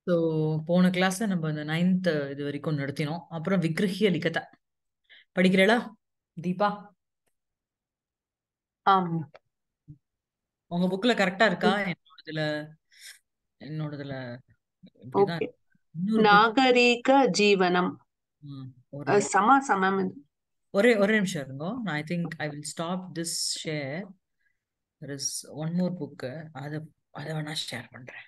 So போன கிளாஸ்ல நம்ம இந்த நைன்த் இது வரைக்கும் நடத்தினோம் அப்புறம் விக்ரஹிய லிகத படிக்கிறீளா தீபா ஆம் உங்க புக்ல கரெக்டா இருக்கா என்னோடதுல என்னோடதுல இப்படிதான் ஓகே இருக்கு. இன்னொரு book- நாகரீக ஜீவனம் ம், அஹ், ஒரு சம சமம் இது. ஒரே ஒரே நிமிஷம் இருங்கோ I think I will stop this share there is one more book அதை அதை வேணா ஷேர் பண்றேன்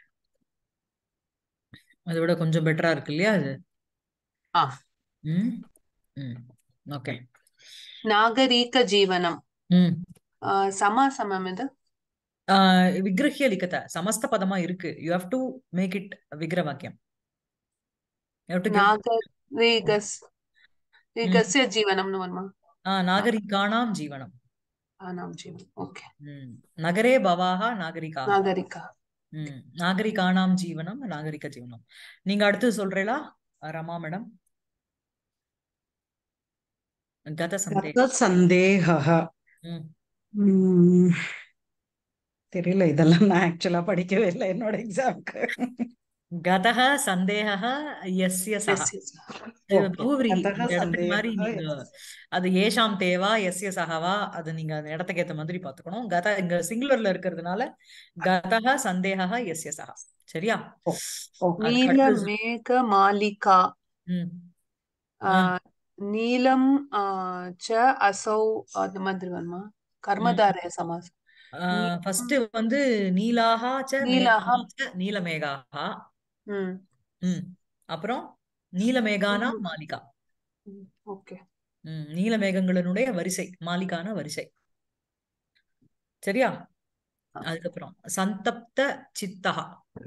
அதை விட கொஞ்சம் பெட்டரா இருக்கு இல்லையா அது ஆ ம் ம் ஓகே நாகரீக ஜீவனம் ம் அஹ், சம சமம் இது ஆஹ் விக்ரஹ்ய லிகத சமஸ்த பதமா இருக்கு you have to make it விக்ர வாக்கியம் யூ ஹாவ் டு கிவ் நாகரீகஸ் ரீகஸ்ய ஜீவனம்னு வருமா ஆஹ் நாகரிகானாம் ஜீவனம் ஆனாம் ஜீவனம் ஓகே ம் நகரே பவாஹ நாகரிகாः நாகரிகா ம் நாகரிகானாம் ஜீவனம் நாகரிக ஜீவனம் நீங்க அடுத்து சொல்றீங்களா ரமா மேடம் கத சந்தேக கத சந்தேகः ம் ம், தெரியல இதெல்லாம் நான் ஆக்சுவலா படிக்கவே இல்லை என்னோட எக்ஸாம்க்கு கதः சந்தேகः யஸ்ய சஹ எஸ் எஸ் இது பகுவிரீகி கதः இந்த இடத்துக்கு மாதிரி சந்தேகः நீங்க அது ஏஷாம் தேவா எஸ்ய சகவா அது நீங்க அந்த இடத்துக்கு ஏத்த மாதிரி பாத்துக்கணும் கத இங்க சிங்குலர்ல இருக்கிறதுனால கதः சந்தேகः எஸ்ய சஹா சரியா ஓ, ஓகே அதுக்கு நீல அடுத்து மேக மாலிகா ம் ஆ அஹ், நீலம் அஹ், ச அசௌ அந்த மாதிரி வருமா ம் கர்மதாரய சமாசம் நீலம் ஃபர்ஸ்ட் வந்து நீலாஹா ச நீலஹா மேகாஹா ச நீலமேகாஹா ம் ம் அப்புறம் நீலமேகானா ம், மாலிகா ம், ஓகே ம் நீலமேகங்களினுடைய வரிசை மாலிகான வரிசை சரியா அதுக்கப்புறம் சந்தப்த சித்தஹா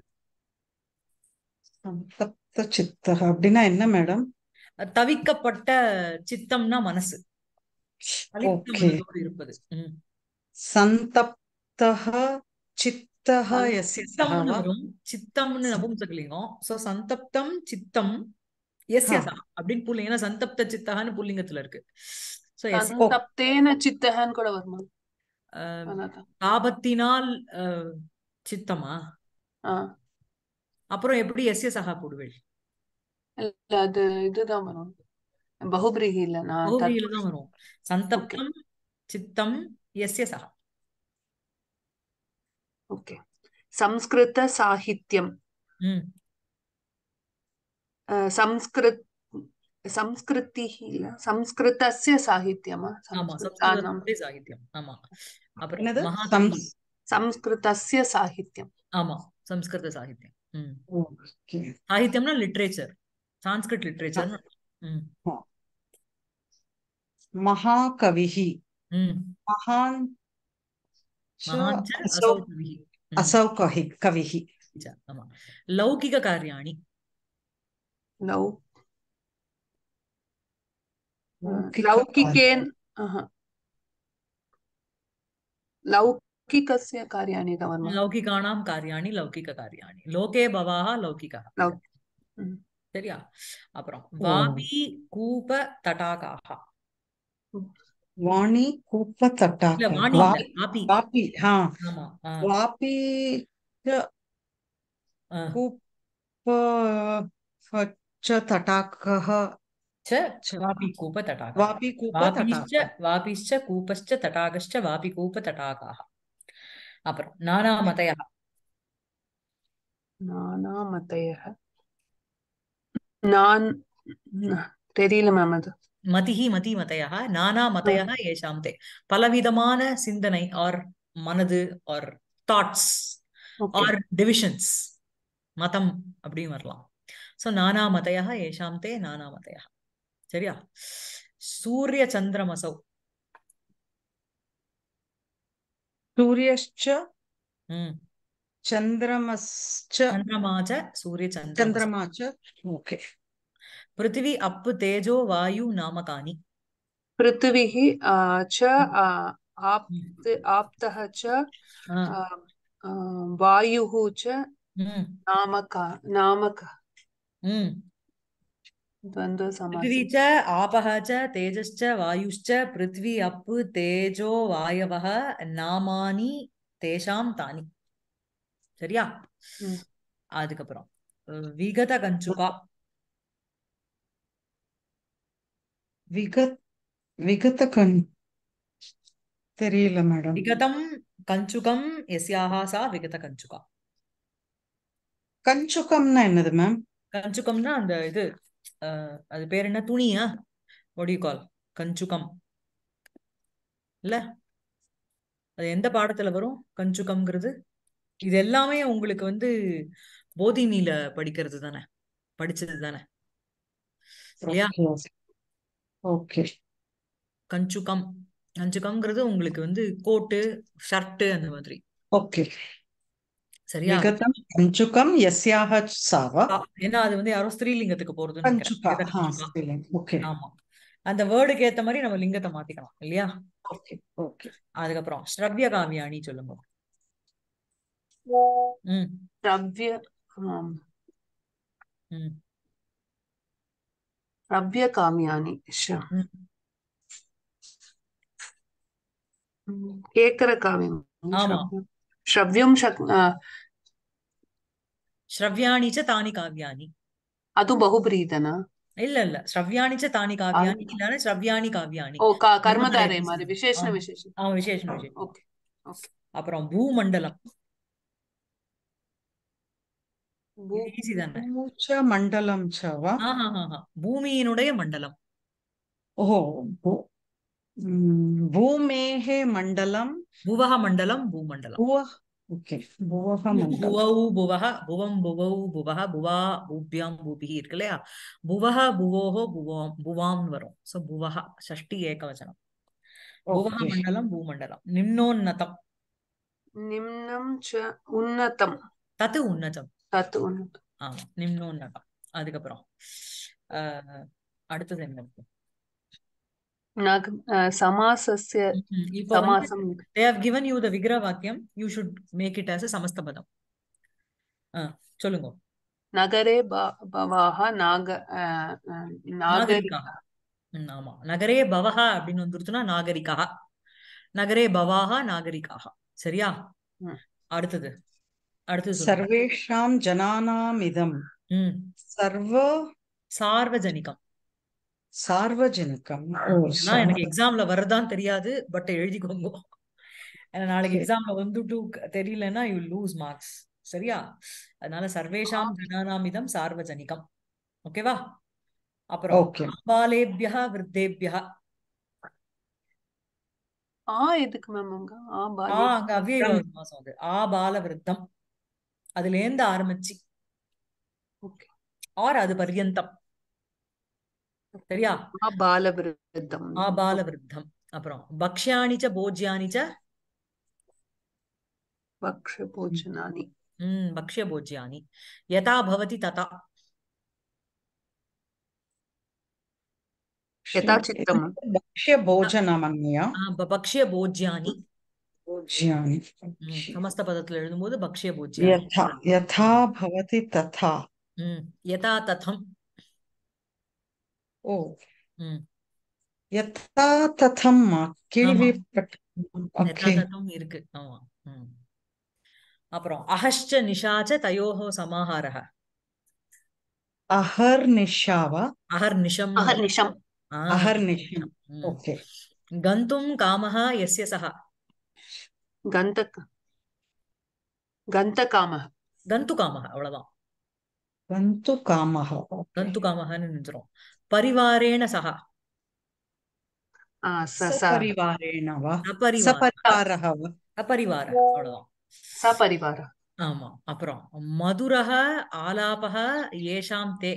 சந்தப்த சித்தக அப்படின்னா என்ன மேடம் தவிக்கப்பட்ட சித்தம்னா மனசு அலிப்த ஓகே மனதோடு இருப்பது ம் சந்தப்தः சித்தः சந்- எஸ்ய சித்தம்னு சகவா வரும் சித்தம்னு நபும்சகலிங்கம் சோ சந்தப்தம் சித்தம் ஆ எஸ்ய சா அப்படின்னு புல்லிங்க ஏன்னா சந்தப்த சித்தகான்னு புல்லிங்கத்துல இருக்கு சோ எஸ் ஓ சந்தப்தேன சித்தஹன்னு கூட வருமா ஆஹ், அதான் தாபத்தினால் ஆஹ், சித்தமா ஆ அப்புறம் எப்படி எஸ்ய சகா போடுவேள் இல்ல அது இதுதான் வரும் பகுபிரீகி இல்ல நான் பகுவியில தத் தான் வரும் ஓகே சந்தப்தம் சித்தம் எஸ்ய சகா ஓகே சம்ஸ்கிருத சாகித்யம் ம் அஹ், சம்ஸ்கிருத் சம்ஸ்கிருதி இல்ல சம்ஸ்கிருதஸ்ய சாகித்யமா ஆமா சம்ஸ்கிருதானாம் சம்ஸ்கிருதத்துடைய சாகித்யம் ஆமா அப்புறம் என்னது மகாகவி சம்ஸ் சம்ஸ்கிருதஸ்ய சாகித்யம் ஆமா சம்ஸ்கிருத சாகித்யம் ம் ஓகே சாகித்யம்னா லிட்ரேச்சர் சான்ஸ்கிரிட் லிட்ரேச்சர் ம் மகாகவிः ம் மகான் ச மகாஞ்ச असौ அசௌ கவிஹி ம் असौ कहि कविः च, ஆமா லௌகிக காரியாணி லௌ लौकिक லௌகிகேன் ஆஹா. லௌகிகஸ்ய காரியாணி தான் வருமா லௌகிகானாம் காரியாணி லௌகிக காரியாணி லோகே பவாஹ லௌகிகः லௌ ம். சரியா அப்புறம் ओ வாபி கூப தடாகாக वाणी இல்ல कूपतटाक வாணி वा இல்ல வாபி वापि हा ஆமா ஆ, वापि च ஆ. कूप च तटाकः च च वापि कूप तटाकाः वापि वापीश्च कूपतटाक वापीश्च कूपश्च तटाकश्च वापि कूप तटाकाः அப்புறம் நானாமதயः நானாமதயः நான் தெரியல மேம் அது மதிஹி மதிமதயः நானாமதயः ஏஷாம் தே பலவிதமான சிந்தனை ஆர் மனது or thoughts okay or divisions மதம் அப்படின்னு வரலாம் சோ நானாமதயः ஏஷாம் தே நானாமதயः சரியா சூரிய சந்திரமசௌ सूर्यश्च ம் चन्द्रमश्च சந்திரமா ச சூரிய சந்திரமசௌ चन्द्रमा च ओके பிருத்திவி அப்பு தேஜோ வாயு நாமகானி पृथ्वीः आ, च ம், आ, ம், आप्त आप्तः च ஆ, आ, आ, वायुः च ம், नामका नामक ம். द्वन्द्वसमासः पृथिवी च आपः च तेजश्च वायुश्च पृथ्वी अप् तेजो वायवः नामानि तेषां तानि சரியா ம். அதுக்கப்புறம் அஹ், விகத கஞ்சுகா விகத் விகத கண் தெரியல மேடம் விகதம் கஞ்சுகம் எஸ்யாஹா சா விகத கஞ்சுகா கஞ்சுகம்னா என்னது மேம் கஞ்சுகம்னா அந்த இது அஹ், அது பேர் என்ன துணியா ஒடி கால் கஞ்சுகம் இல்ல அது எந்த பாடத்துல வரும் கஞ்சுகம்ங்கிறது இது எல்லாமே உங்களுக்கு வந்து போதினில படிக்கிறது தானே படிச்சது தானே இல்லையா ஓகே ஓகே கஞ்சுகம் கஞ்சுகம்ங்கிறது உங்களுக்கு வந்து கோட்டு ஷர்ட் அந்த மாதிரி ஓகே சரியா விகதம் கஞ்சுகம் எஸ்யாக சாவா ஆ, ஏன்னா அது வந்து யாரோ ஸ்திரீலிங்கத்துக்கு போறதுன்னு நினைக்கிறேன் கஞ்சுகா விகத ஹா கஞ்சுகா ஸ்ரீலிங் ஓகே ஆமா அந்த வேர்டுக்கு ஏத்த மாதிரி நம்ம லிங்கத்தை மாத்திக்கலாம் இல்லையா ஓகே ஓகே அதுக்கப்புறம் ஸ்ரவ்ய காவியாணி சொல்லுங்க ம் ரவ்ய ஆம், ம் ரவ்ய காமியானி ஷ ம். ம், கேக்குற காவியம் ஆமா ஸ்ரவ்யம் ஸ்ரவ்யம் சக் ஆ, ஸ்ரவ்யாணி ச தானி காவியானி அது பகுபிரீதனா இல்ல இல்ல ஸ்ரவ்யாணி ச தானி காவியானி இல்லன்னா ஸ்ரவ்யாணி காவியானி ஓ கா கர்மதாரே கர்மதாரே மாதிரி சொல்லுங்க விசேஷண ஆமா விசேஷம் ஆ விசேஷம் விசேஷம் ஓகே ஓகே அப்புறம் பூமண்டலம் பூ இது ஈஸி தானே பூச்ச மண்டலம் சவா ஆஹா ஆஹா பூமியினுடைய மண்டலம் ஓ பூ ம், பூமேஹே மண்டலம் புவக மண்டலம் பூமண்டலம் புவ ஓகே புவக பு- மண்டலம் புவௌ புவக புவம் புவௌ புவக புவா பூப்யாம் பூபிஹி இருக்கு இல்லையா புவக புவோஹோ புவோம் புவாம்னு வரும் சோ புவக ஷஷ்டி ஏகவச்சனம் புவக ஓகே மண்டலம் பூமண்டலம் நிம்னோன்னதம் நிம்னம் ச உன்னதம் தத்து உன்னதம் தத் உன்னதம் ஆமா நிம்னோன்னதம் அதுக்கப்புறம் ஆஹ் அடுத்தது என்ன இருக்கு நக ஆ, சமாசஸ்ய ம், இப்போ வந்து சமாசம் they have given you the விக்கிர வாக்கியம் you should make it as a சமஸ்தபதம் ஆ, சொல்லுங்க நகரே ப- பவாக நாக ஆ, ஆ, நாகரி நாகரிகாக ம், ஆமா நகரே பவஹ அப்படின்னு வந்துருச்சுன்னா நாகரிகா நகரே பவாஹ நாகரிகாக சரியா ம். அடுத்தது அடுத்தது சொல்லுங்க சர்வேஷாம் ஜனானாம் இதம் ம் சர்வ சார்வஜனிகம் சார்வஜனிகம் ஓ இதெல்லாம் எனக்கு சார் எக்ஸாம்ல வருதான்னு தெரியாது பட் எழுதிக்கோங்க ஏன்னா நாளைக்கு ஓகே எக்ஸாம்ல வந்துட்டு தெரியலன்னா யூ லூஸ் மார்க்ஸ் சரியா அதனால சர்வேஷாம் ஜனானாமிதம் சார்வஜனிகம் ஓகேவா அப்புறம் ஓகே ஆபாலேபியா விருத்தேபியா ஆ எதுக்கு மேம் அங்க ஆ ஆ பாலே அங்க அவ்யய மாசம் அது ஆ பால விருத்தம் அதுல இருந்து ஆரம்பிச்சு ஓகே ஆர் அது பர்யந்தம் சரியா ஆ பால விருத்தம் ஆ பால விருத்தம் அப்புறம் பக்ஷ்யாணி ச போஜ்யானி ச பக்ஷ போஜனானி ம் பக்ஷ்ய போஜ்யானி யதா பவதி ததா யதா சித்தம் பக்ஷ்ய போஜனமன்யா ஆ, ப- பக்ஷ்ய போஜ்யானி பூஜ்யாமி ம் சமஸ்த பதத்துல எழுதும்போது பக்ஷ்ய போஜ்யானி யதா யதா பவதி ததா ம் யதா ததம் ஓ ம் யதா ததம் ஆமா கேள்விப்பட்ட யதா ஓகே ததம் இருக்கு ஆமா ம் அப்புறம் அஹஷ்ச நிஷாச்ச தயோஹோ சமாஹாரः அஹர்நிஷாவா அஹர்நிஷம்னு வரும் அகர்நிஷம் ஆ அஹர்நிஷம் ம். ஓகே கந்தும் காமः यस्य सः கந்தக் கந்தகாம கந்து காமः அவ்வளவுதான் கந்து காமஹ ஓகே கந்து காமஹன்னு நினைச்சிரும் பரிவாரேண சக ஆ ச ச சபரிவாரேண வா சபரிவார சபரிவாரஹ வா சபரிவார அவ்வளவுதான் சபரிவார ஆமா அப்புறம் மதுரः ஆலாபः ஏஷாம் தே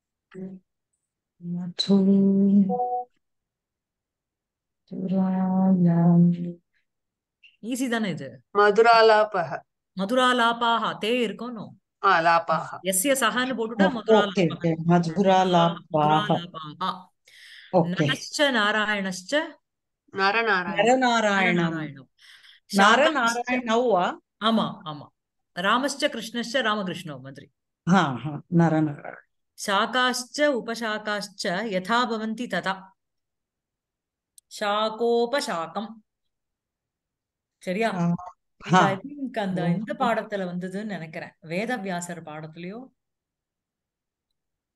மதுராயாம் ஈஸி தானே இது மதுராலாபக மதுராலாபாக தே இருக்கணும் ஆ லாபாக எஸ்ய சஹன்னு போட்டுட்டா ஓகே மதுராலாபக ஓகே மதுராலாபாஹ மதுராலாபாக ஓகே நரश्च நாராயணश्च நரநாராயண நரநாராயணம் நரநாராயணம் சாகாश्च நரநாராயணவா ஆமா ஆமா ராமश्च கிருஷ்ணश्च ராமகிருஷ்ணோ மாதிரி हा हा नरनारायण शाकाश्च उपशाकाश्च यथा भवन्ति तथा शाकोपशाकम् சரியா ஆ, இது ஆ. ஐ திங்க் அந்த இந்த பாடத்துல வந்ததுன்னு நினைக்கிறேன் வேதவியாசர் பாடத்துலயோ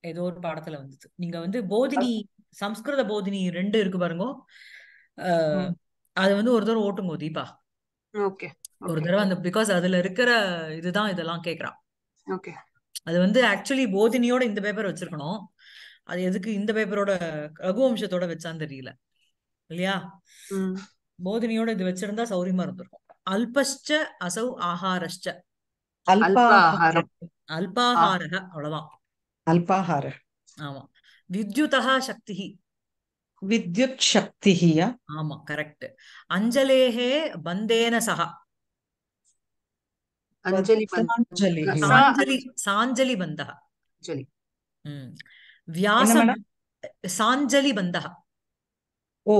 ஏதோ ஒரு பாடத்துல வந்தது நீங்க வந்து போதினி சம்ஸ்கிருத போதினி ரெண்டு இருக்கு பாருங்க அஹ், ம். அது வந்து ஒரு தடவை ஓட்டுங்க தீபா ஓகே ஒரு ஓகே தடவை அந்த பிகாஸ் அதுல இருக்கிற இதுதான் இதெல்லாம் கேக்குறா ஓகே அது வந்து ஆக்சுவலி போதினியோட இந்த பேப்பர் வச்சிருக்கணும் அது எதுக்கு இந்த பேப்பரோட ரகுவம்சத்தோட வச்சான்னு தெரியல இல்லையா ம் போதினியோட இது வச்சிருந்தா சௌரியமா இருந்திருக்கும் அல்பஸ்ச அசௌ ஆஹாரஸ்ச அல்பாஹாரம் அல்பாஹாரக அவ்வளவுதான் அல்பாஹார ஆமா வித்யுதா சக்தி வித்யுத் சக்திः யா? ஆமா கரெக்ட் அஞ்சலேஹே பந்தேன சகா அஞ்சலி பந்த் வத்சாஞ்சலிः யா? சா- சாஞ்சலி சாஞ்சலி பந்தः அஞ்சலி ம் என்ன வியாசம் மேடம் சாஞ்சலி பந்தः ஓ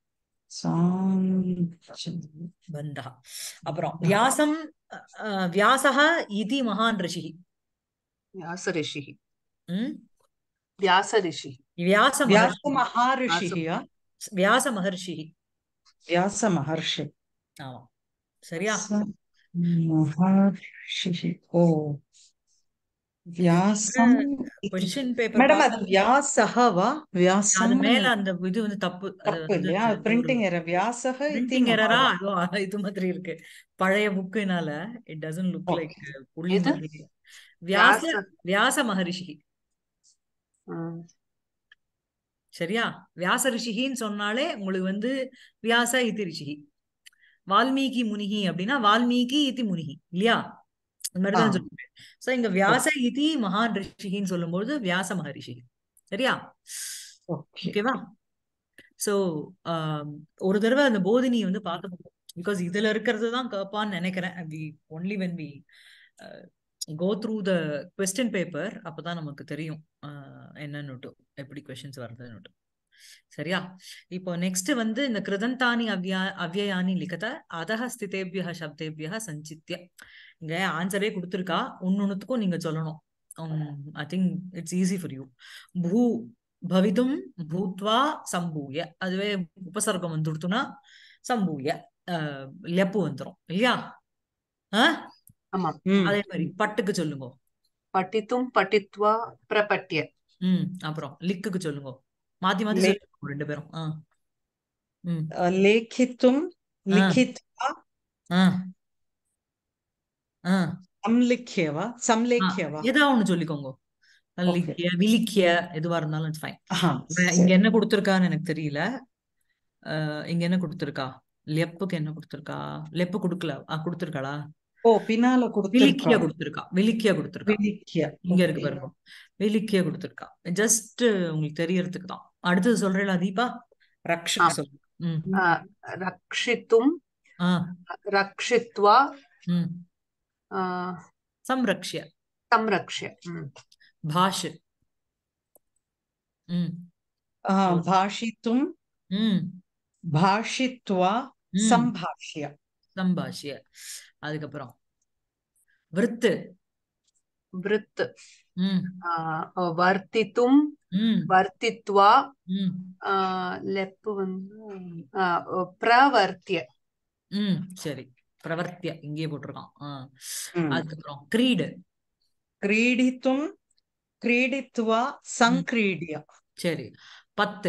சாஞ்சலி பந்தः அப்புறம் வியாசம் அஹ், வியாசः இதி மகான் ரிஷி வியாச ரிஷி ம் வியாச ரிஷி வியாச வியாச மகர்ஷி மகாரிஷிः யா? வியாச மகர்ஷி வியாச மகர்ஷி ஆமா சரியா வியாச மகர்ஷிः ஓ வியாசம் இதி. கொஸ்டின் பேப்பர் மேடம் அது வியாசக வா அது வியாசம் மேல அந்த இது வந்து தப்பு அது தப்பு வந்து இல்லையா அது ஒரு பிரிண்டிங் எரர் வியாசக இதி பிரிண்டிங் எரரா மகாவா அதுவும் இது மாதிரி இருக்கு பழைய புக்குனால it doesn't look like okay புள்ளி எது மாதிரி வியாச வியாச வியாச மகரிஷி ம் சரியா வியாச ரிஷிகின்னு சொன்னாலே உங்களுக்கு வந்து வியாச இதி ரிஷிகி வால்மீகி முனிகி அப்படின்னா வால்மீகி இதி முனிகி இல்லையா அந்த ஆ மாதிரிதான் சொல்லுவேன் சோ இங்க ஓ வியாச இதி மகான் ரிஷிகின்னு சொல்லும்போது வியாச மகரிஷி சரியா ஓகே ஓகேவா சோ ஒரு தடவை அந்த போதினி வந்து பார்க்கணும் பிகாஸ் இதுல இருக்கிறது தான் கேட்பான்னு நினைக்கிறேன் we only went we go through the question paper அப்பதான் நமக்கு தெரியும் அஹ், என்னன்னுட்டு எப்படி கொஸ்டின்ஸ் வருதுன்னுட்டு சரியா இப்போ நெக்ஸ்ட் வந்து இந்த கிருதந்தானி அவ்யா அவ்யயானி லிகத அதக ஸ்திதேபிய சப்தேபிய சஞ்சித்ய இங்க ஆன்சரே கொடுத்துருக்கா ஒன்னொன்னுத்துக்கும் நீங்க சொல்லணும் I think it's easy for you பூ பவிதும் பூத்வா சம்பூய அதுவே உபசர்க்கம் வந்துடுத்துனா சம்பூய அஹ், லெப்பு வந்துரும் இல்லையா ஆஹ் ஆமா ம் அதே மாதிரி பட்டுக்கு சொல்லுங்க பட்டித்தும் பட்டித்வா பிரபட்ய ம் அப்புறம் லிக்குக்கு சொல்லுங்க மாத்தி மாத்தி லே சொல்லுங்க ரெண்டு பேரும் ஆ ம் लेखितुं ஆ लिखित्वा ஆ ஆ संलिख्य वा ஆ संलेख्य वा ஏதா ஒண்ணு சொல்லிக்கோங்க ஓகே லிக்கிய விலிக்கிய எதுவா இருந்தாலும் இட்ஸ் ஃபைன் ஆஹா இங்க சரி என்ன கொடுத்துருக்கான்னு எனக்கு தெரியல அஹ், இங்க என்ன கொடுத்துருக்கா லெப்புக்கு என்ன கொடுத்துருக்கா லெப்பு கொடுக்கல ஆ கொடுத்துருக்காளா ஓ பின்னால விலிக்கிய கொடுத்திருக்கா கொடுத்துருக்கா விலிக்கிய கொடுத்துருக்கா விலிக்கிய இங்க இருக்கு ஓகே பாருங்க விலிக்கிய கொடுத்துருக்கா ஜஸ்ட் உங்களுக்கு தெரியறதுக்கு தான் அடுத்தது சொல்றேன் தீபா ஆ ரக்ஷுக்கு சொல்லு ம் ஆ, ரக்ஷித்தும் ஆ ரக்ஷித்வா ம் ஆ, சம்ரக்ஷ்ய संरक्ष्य ம். பாஷ் ம் ஆ, சொல்லு. भाषितुं ம் भाषित्वा ம் सम्भाष्य சம்பாஷ்ய அதுக்கப்புறம் விருத்து वृत्त ம் ஆ, வர்த்தித்தும் ம் வர்த்தித்வா ம் ஆ, லெப்பு வந்து ஆ, பிரவர்த்திய ம் சரி பிரவர்த்திய இங்கேயே போட்டிருக்கான் ஆ ம். அதுக்கப்புறம் கிரீடு क्रीडितुं क्रीडित्वा ம் सङ्क्रीड्य சரி பத்து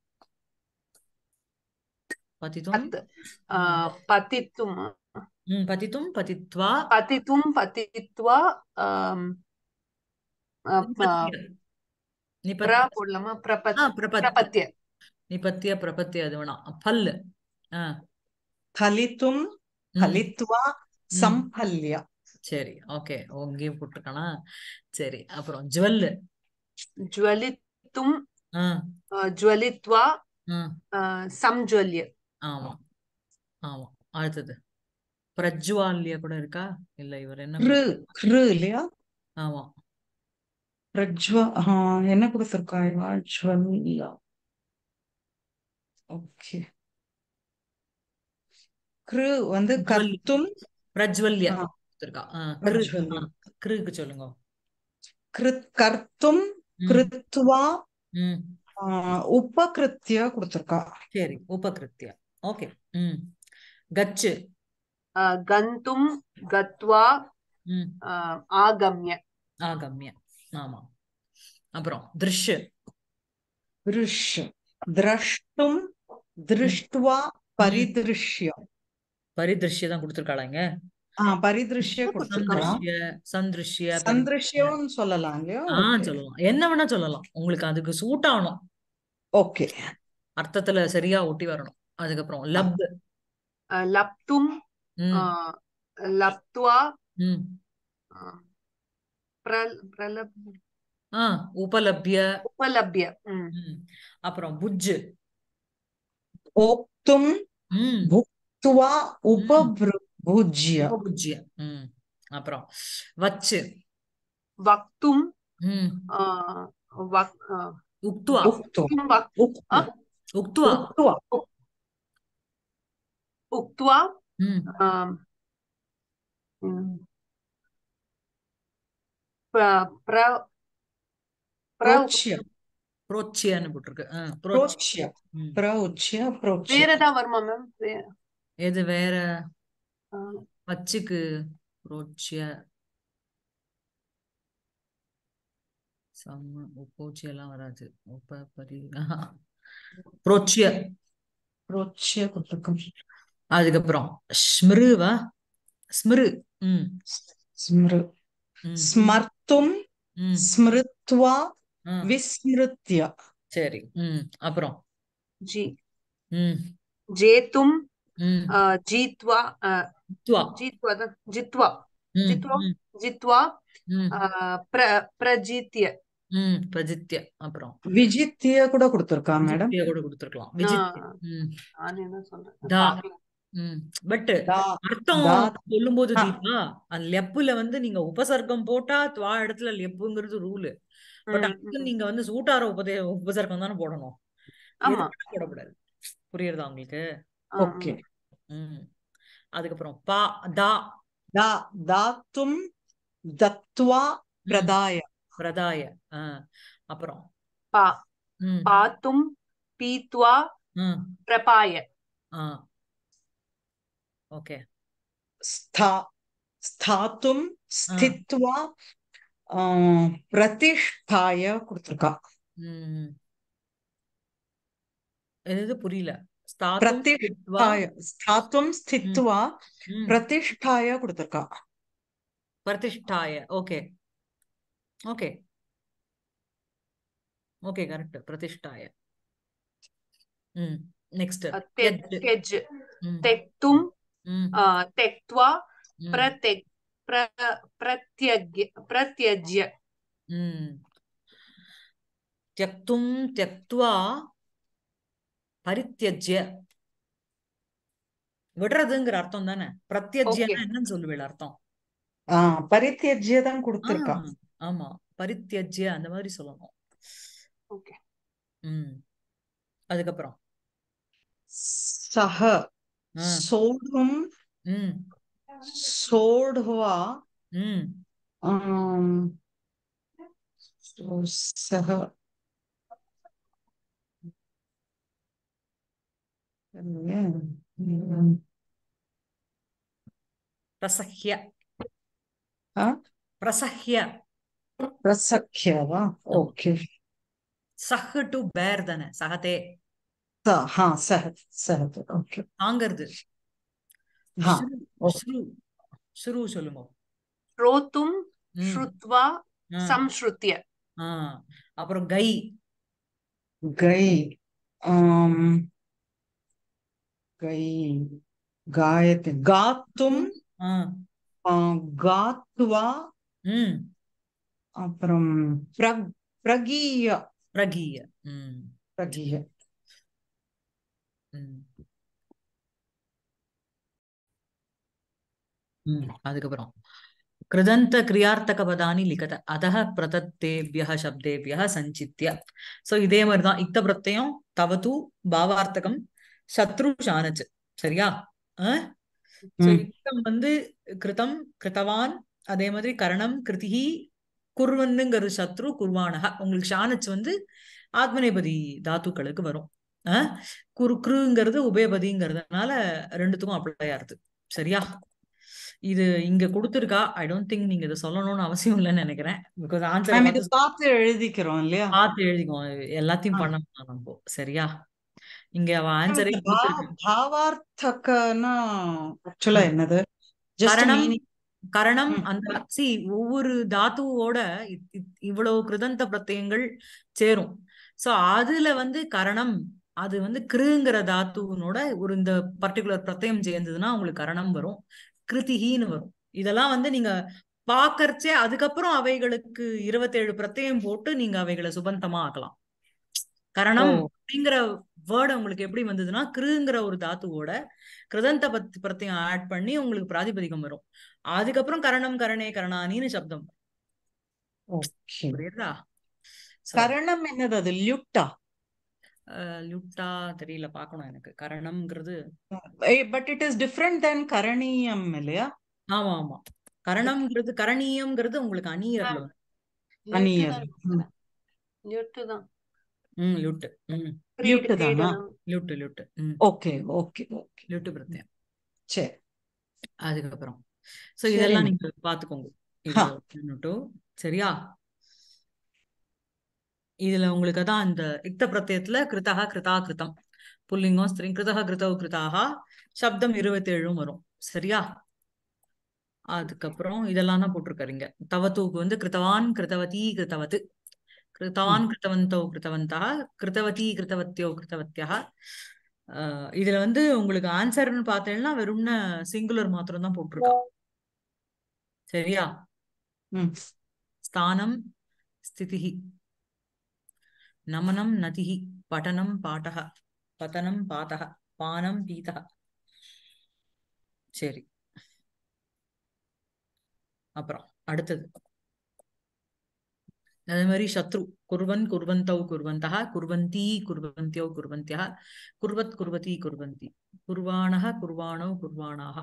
பதித்தும் பத்து ஆ, ம் பதித்தும் ம் பதித்தும் பதித்வா பதித்தும் பதித்வா ஆம், ஆ, ப- நிபத்திய பிர நிபத்திய போடலாமா ஆ பிரபத் பிரபத்திய பிரபத்திய நிபத்திய பிரபத்திய அது வேணாம் பல்லு ஆ फलितुं ம் फलित्वा ம் सम्फल्य சரி ஓகே இங்கேயும் போட்டிருக்கானா சரி அப்புறம் ஜுவல்லு ஜுவலித்தும் ஆ ஆ, ஜுவலித்வா ஆ ஆ, சம்ஜுவல்ய ஆமா ஆமா அடுத்தது பிரஜ்வால்ய கூட இருக்கா இல்ல இவர் என்ன கிரு கொடுத்திருக்காரு கிரு இல்லையா ஆமா பிரஜ்வா ஆ, என்ன கொடுத்திருக்கா இவா ஜுவல்யா ஓகே கிரு வந்து ஜுவல் கர்த்தும் பிரஜ்வல்ய ஆ, கொடுத்திருக்கா ஆ கிரு ஆ பிரஜ்வல்யம் கிருக்கு சொல்லுங்க கிருத் கர்த்தும் ம் கிருத்வா ம் ஆ, உபகிருத்திய கொடுத்திருக்கா சரி உபகிருத்திய ஓகே ம் கச்சு ஆ, கந்தும் கத்வா ம் ஆ, ஆகம்ய ஆகம்ய ஆமா அப்புறம் திருஷ்ய दृश् द्रष्टुं दृष्ट्वा परिदृश्य பரிதிருஷ்ய தான் கொடுத்துருக்காளாங்க ஆ பரிதிருஷ்ய கொடுத்துருக்கான் சந்திருஷ்ய சந்திருஷ்ய பரி- சந்திருஷ்யம்னு சொல்லலாம் இல்லையா ஆ சொல்லலாம் என்ன வேணா சொல்லலாம் உங்களுக்கு அதுக்கு சூட் ஆகணும் ஓகே அர்த்தத்துல சரியா ஒட்டி வரணும் அதுக்கப்புறம் லப் அஹ், லப்தும் ம் அஹ், லப்த்வா ம் அஹ், பிரல்- பிரலப் ஆ உபலப்ய உபலப்ய ம். ம் அப்புறம் புஜ்ஜு भोक्तुं ம் भुक्त्वा उपभुज्य உபபுஜ்ய ம் அப்புறம் வச்சு வக்தும் ம் அஹ், வக்- அஹ், உக்துவா उक्त्वा வக்- उक्त्वा உக்துவா उक्त्वा உக்த்வா ம் ஆம், ம், பிர- பிர- பிர- प्रोच्य புரோச்சியன்னு போட்டிருக்கு ஆ, புரோச்சி प्रोच्य ம். प्रोच्य प्रोच्य வேற ஏதாவது வருமா மேம் எது வேற வச்சுக்கு புரோச்சிய சம்ம உப்போச்சி எல்லாம் வராது உப்ப பரி புரோச்சிய प्रोच्य கொடுத்திருக்கும் அதுக்கப்புறம் ஸ்மிருவா ஸ்மிரு ம் स्मृ ம் स्मर्तुं ம் स्मृत्वा ஆ, विस्मृत्य சரி ம் அப்புறம் ஜி ம் ஜேத்தும் ம் அஹ், ஜீத்வா அஹ், உக்துவா ஜீத்வா தான் ஜித்வா ம் ஜித்வா ம் ஜித்வா ம் அஹ், பிர பிரஜீத்திய ம் பிரஜித்ய அப்புறம் விஜித்திய கூட கொடுத்திருக்கான் மேடம் விஜித்ய கூட கொடுத்துருக்கலாம் விஜித்ய ம் நான் என்ன சொல்றேன் தா. பார்க்கல. ம் பட் தா அர்த்தம் தா சொல்லும்போது ஆ. தீபா அந்த லெப்புல வந்து நீங்க உபசர்க்கம் போட்டா துவா இடத்துல லெப்புங்கிறது ரூலு பட் ம், அதுக்கு ம். நீங்க வந்து சூட்டார உபதே உபசர்க்கம் தானே போடணும் ஆமா எதுவுமே போடக்கூடாது புரியுறதா உங்களுக்கு ஆ, ஓகே ம் அதுக்கப்புறம் பா தா தா தாத்தும் தத்வா பிரதாய பிரதாய ஆ அப்புறம் பா ம் பாத்தும் பீத்வா ம் பிரபாய ஆ ஓகே ஸ்தா ஸ்தாத்தும் ஸ்தித்வா ஆஹ், பிரதிஷ்டாய கொடுத்திருக்கா ம் எது புரியல ஸ்தாத்தும் ஸ்தித்வா பிரதிஷ்டாய ஸ்தாத்தும் ஸ்தித்வா ம் பிரதிஷ்டாய கொடுத்திருக்கா பிரதிஷ்டாய ஓகே ஓகே ஓகே கரெக்ட் பிரதிஷ்டாய ம் நெக்ஸ்ட் அஹ், தெ- தெஜ் ம் தெக்தும் ம் அஹ், தெக்த்வா ம் பிரதெக் பிர பிரத்யக்ய பிரத்யஜ்ய ம் त्यक्तुं त्यक्त्वा பரித்தியஜ்ய விடுறதுங்கிற அர்த்தம் தானே பிரத்யஜ்யன்னா Okay. என்னன்னு சொல்லுவேள் அர்த்தம் ஆஹ் பரித்தியஜ்ய தான் ஆ, கொடுத்திருக்கா ஆமா பரித்தியஜ்ய அந்த மாதிரி சொல்லணும் ஓகே ம் அதுக்கப்புறம் சஹ ஆ, சோடும் ம் சோடுவா ம் ஆம், சஹ ம், பிரசஹ்ய ஆ? பிரசஹ்ய பிரசக்கியவா ஓகே சஹ் டு பேர் தானே சகதே ச ஹா சஹத் சஹத் ஓகே தாங்கிறது ஹா ஸ்ரு ஓ. ஸ்ரு ஸ்ரு சொல்லுங்க ஸ்ரோத்தும் ம் ஸ்ருத்வா ஆ, சம்ஸ்ருத்ய ஆ அப்புறம் கை கை ஆம் கை காயத்து காத்தும் ஆ ஆ, காத்வா ம் அப்புறம் பிரக் பிரகீய பிரகீய ம் பிரகீய ம் ம் அதுக்கப்புறம் கிருதந்த கிரியார்த்தக பதானி லிகத அதः பிரதத்தேபியः சப்தேபியः சஞ்சித்ய சோ இதே மாதிரிதான் இத்த பிரத்யம் தவது பாவார்த்தகம் சத்ரு சானச்சு சரியா சோ ம். இத்தம் வந்து கிருதம் கிருத்தவான் அதே மாதிரி கரணம் கிருதிஹி குர்வன்னுங்கிற சத்ரு குர்வானக உங்களுக்கு ஷானச் வந்து ஆத்மநேபதி தாத்துக்களுக்கு வரும் அஹ் குரு குருங்கிறது உபயபதிங்கிறதுனால ரெண்டுத்துக்கும் அப்ளை ஆகுது சரியா இது இங்க கொடுத்துருக்கா ஐ டோன்ட் திங்க் நீங்க இதை சொல்லணும்னு அவசியம் இல்லைன்னு நினைக்கிறேன் பிகாஸ் ஆன்சரை மேம் இது பார்த்து பார்த்து எழுதிக்கிறோம் இல்லையா பார்த்து எழுதிக்கோ எல்லாத்தையும் ஆ. பண்ணலாம் நம்ம சரியா இங்க அவ மேம் ஆன்சரே இந்த பா கொடுத்துருக்கு பாவார்த்தகன்னா ஆக்சுவலா ம். என்னது ஜஸ்ட் கரணம் மீனிங் கரணம் ம் அந்த சி ஒவ்வொரு தாத்துவோட இ- இ- இவ்வளவு கிருதந்த பிரत्यயங்கள் சேரும் சோ அதுல வந்து கரணம் அது வந்து கிருங்கிற தாத்துவனோட ஒரு இந்த பர்டிகுலர் பிரत्यயம் சேர்ந்ததுன்னா உங்களுக்கு கரணம் வரும் கிருதிகின்னு வரும் இதெல்லாம் வந்து நீங்க பாக்கறச்சே அதுக்கப்புறம் அவைகளுக்கு இருபத்தேழு பிரत्यயம் போட்டு நீங்க அவைகளை சுபந்தமா ஆக்கலாம் ஓ கரணம் அப்படிங்கிற வேர்டு உங்களுக்கு எப்படி வந்ததுன்னா கிருங்கிற ஒரு தாத்துவோட கிருதந்த பத் பிரत्यயம் ஆட் பண்ணி உங்களுக்கு பிராதிபதிகம் வரும் அதுக்கப்புறம் கரணம் கரணே கரணானின்னு சப்தம் ஓகே புரியுதா சோ கரணம் என்னது அது லியுட்டா லுட்டா தெரியல பார்க்கணும் எனக்கு கரணம்ங்கிறது but it is different then கரணீயம் இல்லையா ஆமா ஆமா கரணம்ங்கிறது கரணீயம்ங்கிறது உங்களுக்கு அந்நியர்ல வரும் லியூட்டு அந்நியர் தான் ம். லியூட்டு தான் ம் லுட்டு ம் கிரீட லியுட்டு தானா கிரீடனம் லுட்டு லுட்டு ம் ஓகே ஓகே ஓகே லுட்டு பிரத்யம் சரி அதுக்கப்புறம் சோ இதெல்லாம் சரிங்க நீங்க பாத்துக்கோங்க ஹா இது லுட்டு சரியா இதுல உங்களுக்கு தான் இந்த இக்த பிரத்யத்துல கிருதா கிருதா கிருதம் புல்லிங்கம் ஸ்திரீ கிருதா கிருதவ் கிருதாக சப்தம் இருபத்தேழும் வரும் சரியா அதுக்கப்புறம் இதெல்லாம் தான் போட்டிருக்காருங்க தவத்துக்கு வந்து கிருத்தவான் கிருத்தவதி கிருத்தவத்து ம் கிருத்தவான் கிருத்தவந்தோ கிருத்தவந்தா கிருத்தவதி கிருத்தவத்தியோ கிருத்தவத்தியா ஆஹ் இதுல வந்து உங்களுக்கு ஆன்சர்னு பார்த்தேன்னா வெறும்ன சிங்குலர் மாத்திரம் தான் போட்டிருக்கா சரியா ம் ஸ்தானம் ஸ்திதிஹி நமனம் நதிஹி பட்டனம் பாட்டः பதனம் பாத்தः பானம் பீதः சரி அப்புறம் அடுத்தது அதே மாதிரி சத்ரு குர்வன் குர்வந்தௌ குர்வந்தः குர்வந்தி குர்வந்தியோ குர்வந்தியः குர்வத் குர்வதி குர்வந்தி குர்வாணः குர்வாணோ குர்வாணாः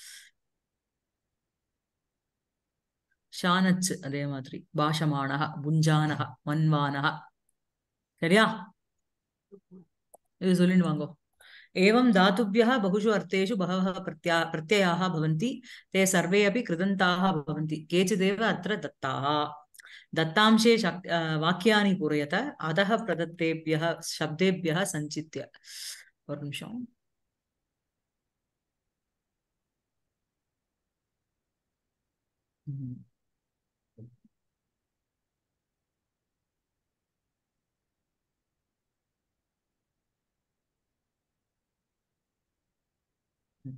ஷானச் அதே மாதிரி பாஷமானः புஞ்சானः மன்வானः சரியா இது சொல்லிட்டு வாங்கோ एवं धातुभ्यः बहुषु अर्थेषु बहवः प्रत्या प्रत्ययाः भवन्ति ते सर्वे अपि कृदन्ताः भवन्ति केचिदेव अत्र दत्ताः दत्तांशे शक् अ, वाक्यानि पूरयत अधः प्रदत्तेभ्यः शब्देभ्यः सञ्चित्य ஒரு நிமிஷம் ம். ம்.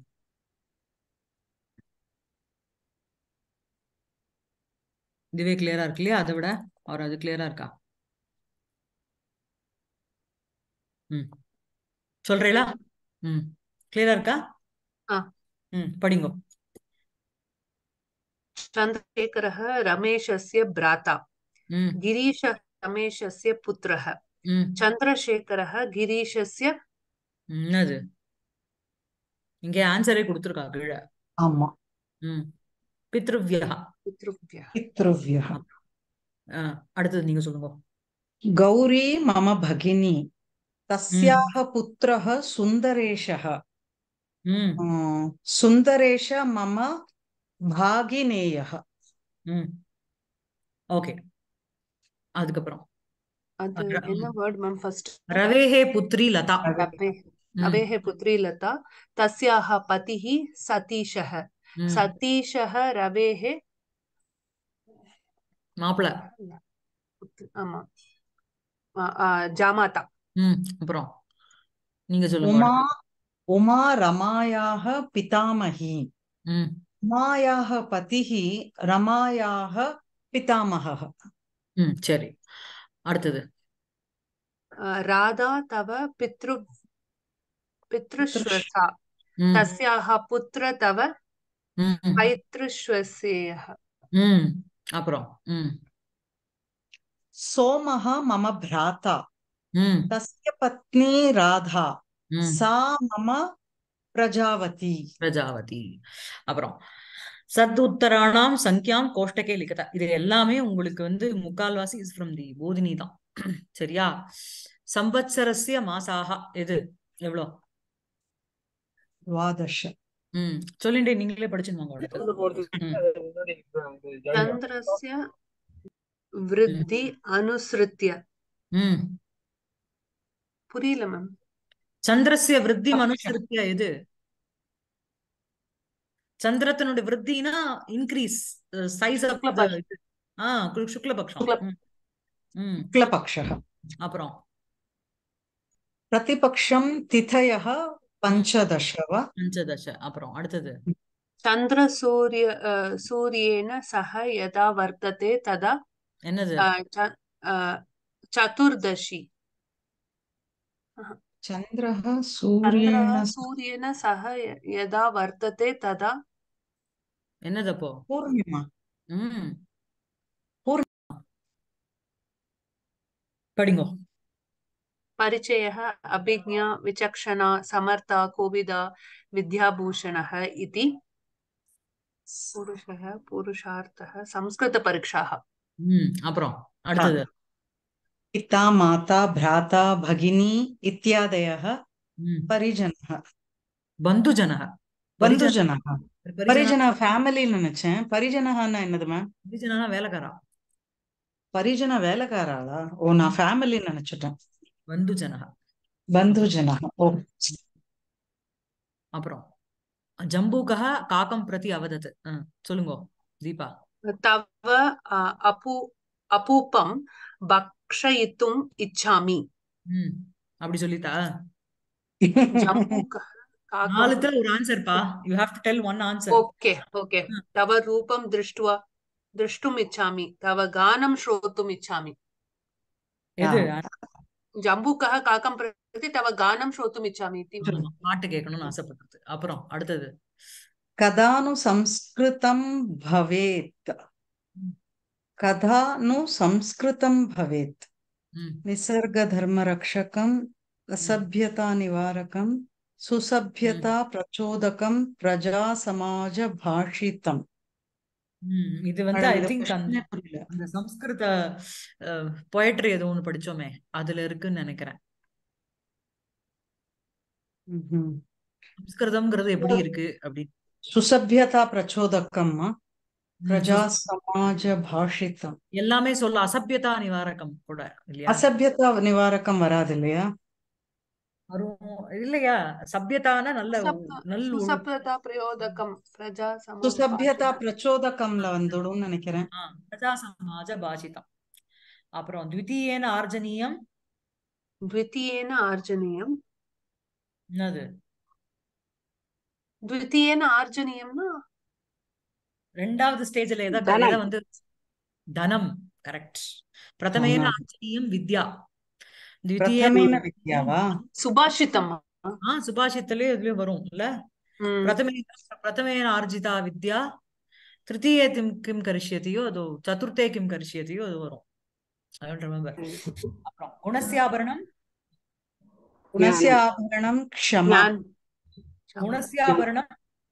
இதுவே கிளியரா இருக்கு இல்லையா அதை விட அவர் அது கிளியரா இருக்கா ம் சொல்றீங்களா ம் கிளியரா இருக்கா ஆ ம் படிங்கோ चन्द्रशेखरः रमेशस्य भ्राता ம் गिरीशः रमेशस्य पुत्रः ம் चन्द्रशेखरः गिरीशस्य என்னது இங்கே ஆன்சரே கொடுத்துருக்கா கீழே ஆமா ம் பித்ருவ்யா पितृभ्यः பித்ருவ்யः ஆ, அடுத்தது நீங்க சொல்லுங்க गौरी मम भगिनी ம் तस्याः पुत्रः सुन्दरेशः ம் अ, सुन्दरेश मम भागिनेयः ம் ஓகே அதுக்கப்புறம் அது ர- என்ன ம். வேர்ட் மேம் ஃபர்ஸ்ட் ரவேஹே புத்ரி லதா रवे ம் रवेः पुत्री लता तस्याः पतिः सतीशः ம் सतीशः रवेः மாப்பிள पुत्र- ஆமா ஆ, ஆ, ஜாமாதா ம் அப்புறம் நீங்க சொல்லுங்க उमा அடுத்து उमा रमायाः पितामही ம் उमायाः पतिः रमायाः पितामहः ம் சரி அடுத்தது ஆ, ராதா தவ பித்ரு पितृश् पितृश्वसा ம் तस्याः पुत्र तव ம் पैतृश्वसेयः ம் அப்புறம் ம் सोमः मम भ्राता ம் तस्य पत्नी राधा ம் सा मम प्रजावती பிரஜாவதி அப்புறம் சத் உத்தராணாம் சங்கியாம் கோஷ்டகே லிகதா இது எல்லாமே உங்களுக்கு வந்து முக்கால்வாசி இஸ் ஃப்ரம் தி போதினி தான் சரியா சம்பத்சரஸ்ய மாசாக எது எவ்வளோ द्वादश ம் சொல்லிண்டே நீங்களே படிச்சுன்னு வாங்க அடுத்து ம் चन्द्रस्य वृद्धि अनुसृत्य ம் புரியல மேம் சந்திரஸ்ய விருத்தி பக்ஷம். மனுசிருத்திய எது சந்திரத்தினுடைய விருத்தினா இன்க்ரீஸ் சைஸ் ஆஃப் சுக்லபக்ஷ. ஆ கு- சுக்லபக்ஷம் சுக்ல- ம். ம் शुक्लपक्षः அப்புறம் प्रतिपक्षं तिथयः पञ्चदश वा பஞ்சதச அப்புறம் அடுத்தது चन्द्रसूर्य अ, सूर्येण सह यदा वर्तते तदा என்னது अ, च- अ, चतुर्दशी चन्द्रः चन्द्रः सूर्येण सूर्येण सह य- यदा वर्तते तदा என்னது அப்போ पूर्णिमा ம் பூர்- படிங்கோ परिचयः अभिज्ञा विचक्षणा समर्था कोविदा विद्याभूषणः इति पुरुषः पुरुषार्थः संस्कृतपरीक्षाः ம் அப்புறம் அடுத்தது पिता माता भ्राता भगिनी इत्यादयः ம் परिजनः பந்துஜனக बन्धुजनः பரிஜன பரிஜன ஃபேமிலின்னு நினைச்சேன் பரிஜனஹான்னா என்னது மேம் பரிஜனா வேலைக்காரா பரிஜன வேலைக்காராளா ஓ நான் ஃபேமிலி நினைச்சிட்டேன் பந்துஜனக பந்துஜனः ஓ அப்புறம் ஜம்பூகः காக்கம் பிரதி அவதத் ஆ, சொல்லுங்கோ தீபா तव अ, अपू अपूपं भक्षयितुम् इच्छामि ம் அப்படி சொல்லிட்டா जम्बूकः काकं நாலுத்துல ஒரு ஆன்சர் பா you have to tell one answer okay okay तव रूपं दृष्ट्वा द्रष्टुम् इच्छामि तव गानं श्रोतुम् इच्छामि எது जम्बूकः काकं प्रति तव गानं श्रोतुम् इच्छामि इति ஆமா, பாட்டு கேட்கணும்னு ஆசைப்படுறது அப்புறம் அடுத்தது கதானு சம்ஸ்கிருதம் பவேத் கதானு சம்ஸ்கிருதம் பவேத் ம் நிசர்கதர்மரக்ஷகம் அசभ्यता நிவாரகம் சுசभ्यता பிரச்சோதகம் பிரஜா சமாஜ பாஷிதம் ம் இது வந்து ஐ இது திங்க் அந்த questionே புரியல அந்த சம்ஸ்கிருத பொயட்ரி ஏதோ ஒண்ணு படிச்சோமே அதுல இருக்குன்னு நினைக்கிறேன் ம்ஹும். சம்ஸ்கிருதம்ங்கிறது எப்படி இருக்கு அப்படி சுசभ्यता பிரச்சோதகம்மா ம், பிரஜா சு- சமாஜ பாஷிதம் எல்லாமே சொல்ல அசபியதா நிவாரகம் கூட இல்லையா அசभ्यता நிவாரகம் வராது இல்லையா வரும் இல்லையா சபியதான நல்ல सुसप्त நல்ல ஒழு- सुसप्तता प्रयोदकं प्रजा சுசभ्यता समुपासितः பிரச்சோதகம்ல வந்துடும் நினைக்கிறேன் ஆ, பிரஜா சமாஜ பாஷிதம் அப்புறம் த்விதீயேன ஆர்ஜனீயம் द्वितीयेन आर्जनीयं என்னது द्वितीयेन आर्जनीयं न ரெண்டாவது ஸ்டேஜ்ல எதை தனம். எதை வந்து தனம் கரெக்ட் பிரதமேன ஆமா. ஆஞ்சநேயம் வித்யா த்விதீய பிரதமேன வித்யாவா सुभाषितम् ஆ சுபாஷித்தலே இதுலயும் வரும் இல்ல हम्म, பிரதமே பிரதமேன ஆர்ஜிதா வித்யா திருத்தீயே கிம் கிம் கரிஷ்யதியோ அதோ சதுர்த்தே கிம் கரிஷ்யதியோ அது வரும் ஐ டோன்ட் ரிமெம்பர் அப்புறம் குணஸ்யாபரணம் குணஸ்ய ஆபரணம் க்ஷமா ज्ञान குணஸ்யாபரணம்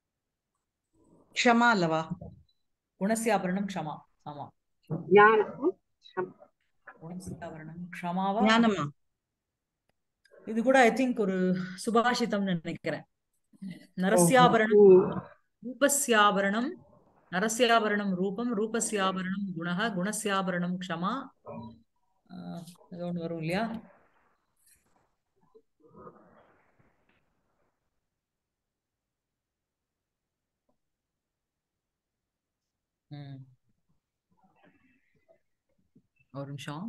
க்ஷமா அல்லவா குணஸ்யாபரணம் க்ஷமா ஆமா ज्ञानं குணஸ்யாபரணம் க்ஷமாவா ஞானமா இது கூட ஐ திங்க் ஒரு சுபாஷிதம்னு நினைக்கிறேன் நரஸ்யாபரணம் ரூபஸ்யாபரணம் நரஸ்யாபரணம் ரூபம் ரூபஸ்யாபரணம் குணः குணஸ்யாபரணம் க்ஷமா ஆஹ் ஏதோ ஒண்ணு வரும் இல்லையா ம் ஒரு நிமிஷம்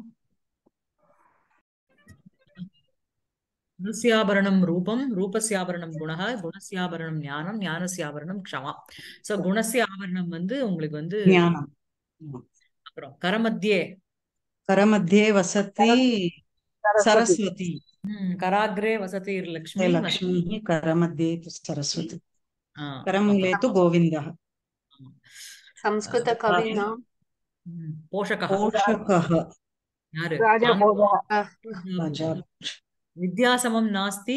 குணஸ்யாபரணம் ரூபம் ரூபஸ்யாபரணம் குணः குணஸ்யாபரணம் ஞானம் ஞானஸ்யாபரணம் க்ஷமா சோ குணஸ்ய ஆபரணம் வந்து உங்களுக்கு வந்து ஞானம் அப்புறம் கரமத்தியே கரமத்தியே வசதி சரஸ்வதி ம், கராக்ரே வசதி லக்ஷ்மி லக்ஷ்மி கரमध्ये तु सरस्वती ஆ, करमूले तु गोविन्दः संस्कृतकविनां ம், போஷகः पोषकः யாரு राजाभोजः राजा வித்யாசமம் நாஸ்தி